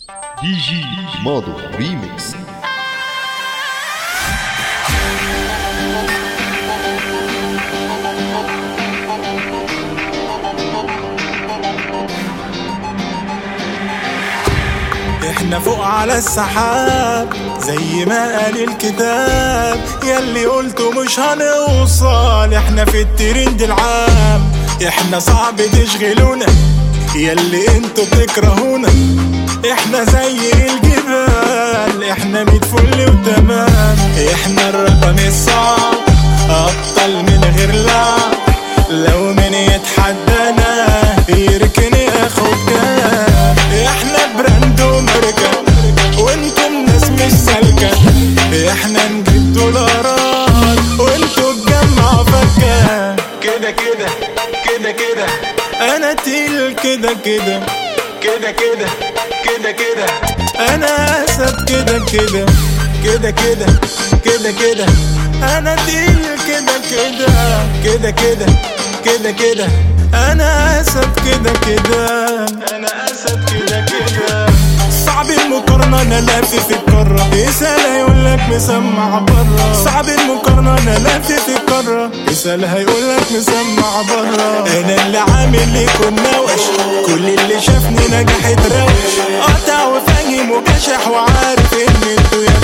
دي جي ماضو ريميكس احنا فوق على السحاب زي ما قال الكتاب ياللي قلته مش هنوصل احنا في الترند العام احنا صعب تشغلونا ياللي انتوا بتكرهونا احنا زي الجبال احنا ميت فل وتمام احنا الرقم الصعب ابطال من غير لعب لو من يتحدانا يركن ياخد جاب احنا براند وماركة وانتم ناس مش سالكة احنا نجيب دولارات وانتوا تجمعوا فكة كده كده كده كده انا تقيل كده كده كده كده كده كده انا اسد كده كده كده كده كده كده انا تقيل كده كده كده كده كده كده انا اسد كده كده انا اسد كده كده صعب المقارنة انا لافف في القارة اسأل هيقولك مسمع برا صعب المقارنة انا لافف في القارة اسأل هيقولك مسمع برا انا اللي عامل ليكم نوش كل اللي شافني نجح اتروش قاطع وفاهم وكشح وعارف ان انتوا يا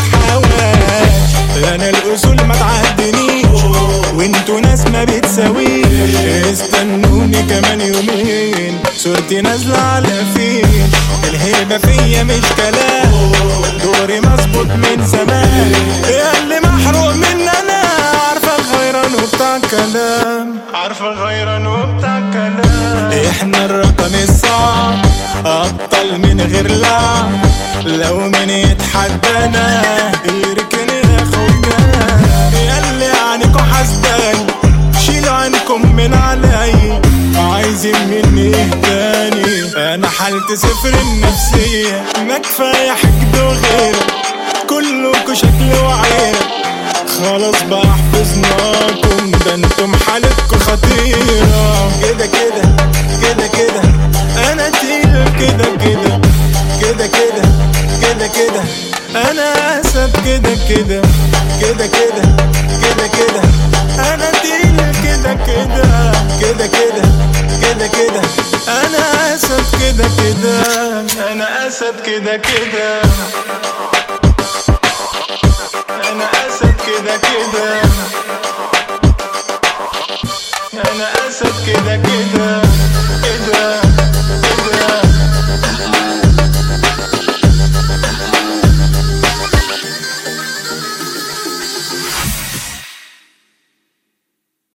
تحاوش انا الاصول ما تعدنيش وانتوا ناس ما بتساويش استنوني كمان يومين صورتي نازلة على فين الهيبة فيا مش كلام دوري مظبوط من زمان يا اللي محروق من انا عارفة غيران وبتاع كلام عارفة غيران وبتاع كلام احنا الرقم الصعب ابطال من غير لعب لو من يتحدانا يركن ياخد جاب ياللي عنكوا حسداني شيلوا عنكم من علي عايزين مني ايه تاني انا حالتي صفر النفسية ما كفاية حقد وغيره كلكوا شكل وعيرة خلاص بقى حفظناكم ده انتم حالتكوا خطيرة كده كده كده كده انا تقيل كده كده كده كده كده كده انا اسد كده كده كده كده كده كده انا تقيل كده كده كده كده كده كده انا اسد كده كده انا اسد كده كده انا اسد كده كده انا اسد كده كده كده